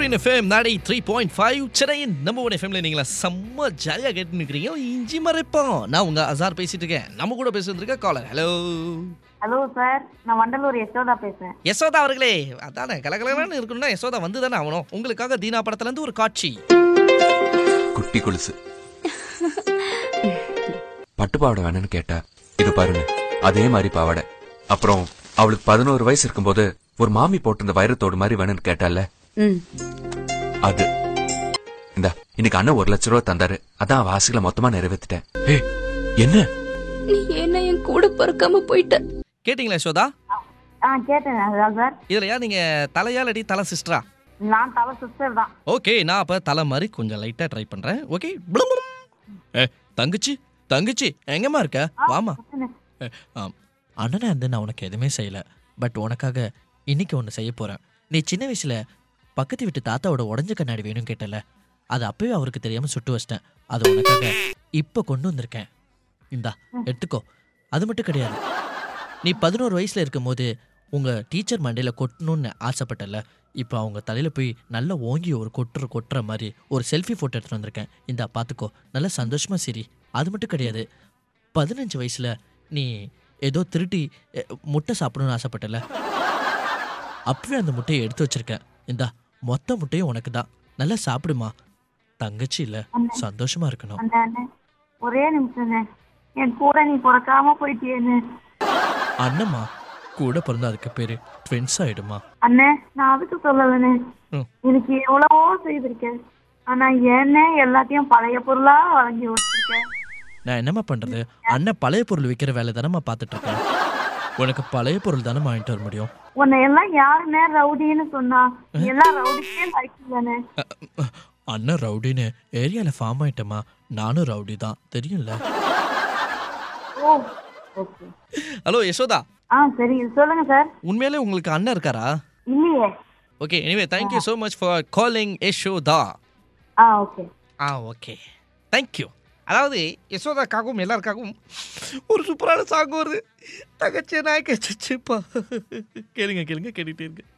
Everyone FM நாடை three point five சென்னையின் number one எஃப்எம்ல நீங்களா செம்ம ஜாலியாக கேட்டு நிற்கிறீங்க இஞ்சி மறைப்போம் நான் உங்க அசார் பேசிட்டு இருக்கேன் நம்ம கூட பேசிட்டு காலர் ஹலோ ஹலோ சார் நான் வண்டலூர் யசோதா பேசுறேன் யசோதா அவர்களே அதானே கலகலன்னு இருக்கணும்னா யசோதா வந்து தானே ஆகணும் உங்களுக்காக தீனா படத்துல இருந்து ஒரு காட்சி குட்டி கொலுசு பட்டு பாவாடை வேணும்னு கேட்டா இது பாருங்க அதே மாதிரி பாவாடை அப்புறம் அவளுக்கு பதினோரு வயசு இருக்கும்போது ஒரு மாமி போட்டிருந்த வைரத்தோடு மாதிரி வேணும்னு கேட்டால ம் அது இந்த இன்னைக்கு அண்ணன் ஒரு லட்ச ரூபா தந்தாரு அதான் அவ ஆசைகளை மொத்தமா நிறைவேத்திட்டேன் ஏய் என்ன நீ என்ன என் கூட பிறக்காம போயிட்ட கேட்டிங்களா யசோதா ஆ கேட்டேன் அதான் சார் இதுலயா நீங்க தலையால் அடி தலை சிஸ்டரா நான் தலை சிஸ்டர் தான் ஓகே நான் அப்ப தலை மாதிரி கொஞ்சம் லைட்டா ட்ரை பண்றேன் ஓகே ஏ தங்கச்சி தங்கச்சி எங்கம்மா இருக்க வாமா ஏ, ஆம். அண்ணனா இருந்து நான் உனக்கு எதுவுமே செய்யல பட் உனக்காக இன்னைக்கு ஒன்று செய்ய போறேன் நீ சின்ன வயசுல பக்கத்து வீட்டு தாத்தாவோட உடஞ்ச கண்ணாடி வேணும்னு கேட்டல அது அப்பவே அவருக்கு தெரியாம சுட்டு வச்சிட்டேன் அது உனக்காக இப்போ கொண்டு வந்திருக்கேன் இந்தா எடுத்துக்கோ அது மட்டும் கிடையாது நீ பதினோரு வயசுல இருக்கும்போது உங்க டீச்சர் மண்டையில கொட்டணும்னு ஆசைப்பட்டல இப்போ அவங்க தலையில போய் நல்லா ஓங்கி ஒரு கொட்டுற கொட்டுற மாதிரி ஒரு செல்ஃபி போட்டோ எடுத்துட்டு வந்திருக்கேன் இந்தா பார்த்துக்கோ நல்லா சந்தோஷமா சரி அது மட்டும் கிடையாது பதினஞ்சு வயசுல நீ ஏதோ திருட்டி எ, முட்டை சாப்பிடணும்னு ஆசைப்பட்டல அப்பவே அந்த முட்டையை எடுத்து வச்சிருக்கேன் இந்தா மொத்த முட்டையும் உனக்கு தான் நல்லா சாப்பிடுமா தங்கச்சி இல்ல சந்தோஷமா இருக்கணும் அண்ணே அண்ணே ஒரே நிமிஷம்ண்ணே என் கூட நீ பிறக்காம போயிட்டியேன்னு அண்ணம்மா கூட பிறந்தா அதுக்கு பேரு ட்வின்ஸ் ஆயிடுமா அண்ணே நான் அதுக்கு சொல்லலண்ணே ம். எனக்கு எவ்வளவோ செய்திருக்கேன் ஆனா ஏன்னே எல்லாத்தையும் பழைய பொருளா வாங்கி வச்சிருக்கேன் நான் என்னம்மா பண்றது அண்ணன் பழைய பொருள் விற்கிற வேலை தானம்மா பார்த்துட்டு இருக்கேன் உனக்கு பழைய பொருள் தானே வாங்கிட்டு வர முடியும் உன்னை எல்லாம் யாருண்ணே ரவுடின்னு சொன்னா நீ எல்லாம் ரவுடிக்கே லாய்க்குதானே அண்ணன் ரவுடின்னு ஏரியால ஃபார்ம் ஆயிட்டமா நானும் ரவுடி தான் தெரியும்ல oh okay hello Yashoda ah சரி சொல்லுங்க சார் உண்மையிலே உங்களுக்கு அண்ணன் இருக்காரா இல்லையே okay anyway thank you so much for calling Yashoda ah okay ah okay thank you அதாவது யசோதாக்காகவும் எல்லாருக்காகவும் ஒரு சூப்பரான சாங் வருது தகச்சே நாய்க்கு சச்சிப்பா கேளுங்க கேளுங்க கேட்டுகிட்டே இருக்கு